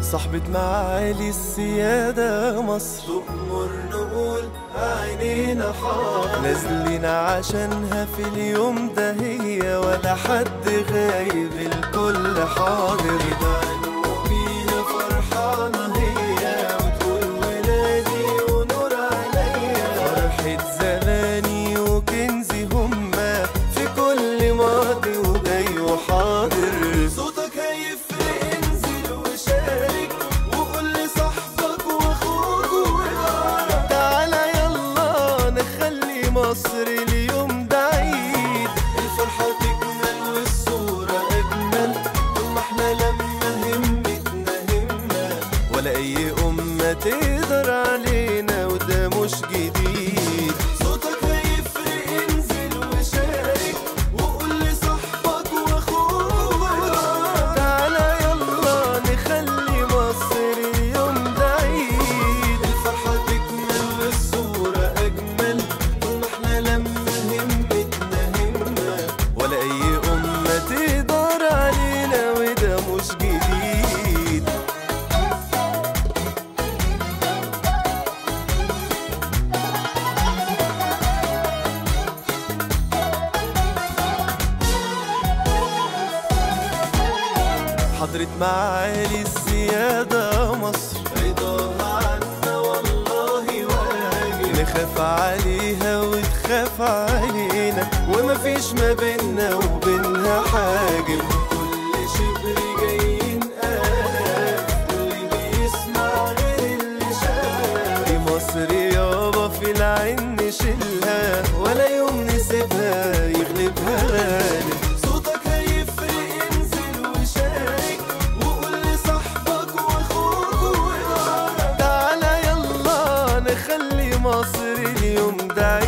صاحبة معالي السيادة مصر تؤمر نقول عينينا حاضر نازلين عشانها في اليوم ده هي ولا حد غايب الكل حاضر يبانوا بينا فرحانة هي وتقول ولادي ونور عينيا فرحة زماني وكنزي هما في كل ماضي وجاي وحاضر صوتك هيفرق انزل وشارك وقول لصاحبك واخوك وجارك تعالى يلا نخلي مصر اليوم ده عيد الفرحة تكمل والصورة أجمل طول ما احنا لما همتنا همة ولا أي أمة تقدر علينا وده مش جديد صوتك هيفرق انزل وشارك وقول لصاحبك واخوك وجارك تعالى يلا نخلي مصر اليوم ده عيد الفرحة تكمل والصورة أجمل طول ما احنا لما همتنا همة ولا أي أمة تقدر علينا وده مش جديد حضرة معالي السيادة مصر رضاها عنا والله واجب نخاف عليها وتخاف علينا ومفيش ما بينا وبينها حاجب كل شبر جايين آلاف اللي بيسمع غير اللي شاف دي مصر يابا في العين نشيلها ولا يوم نسيبها يغلبها غالب صوتك هيفرق انزل وشارك وقول لصاحبك واخوك وجارك تعالى يلا نخلي مصر اليوم ده عيد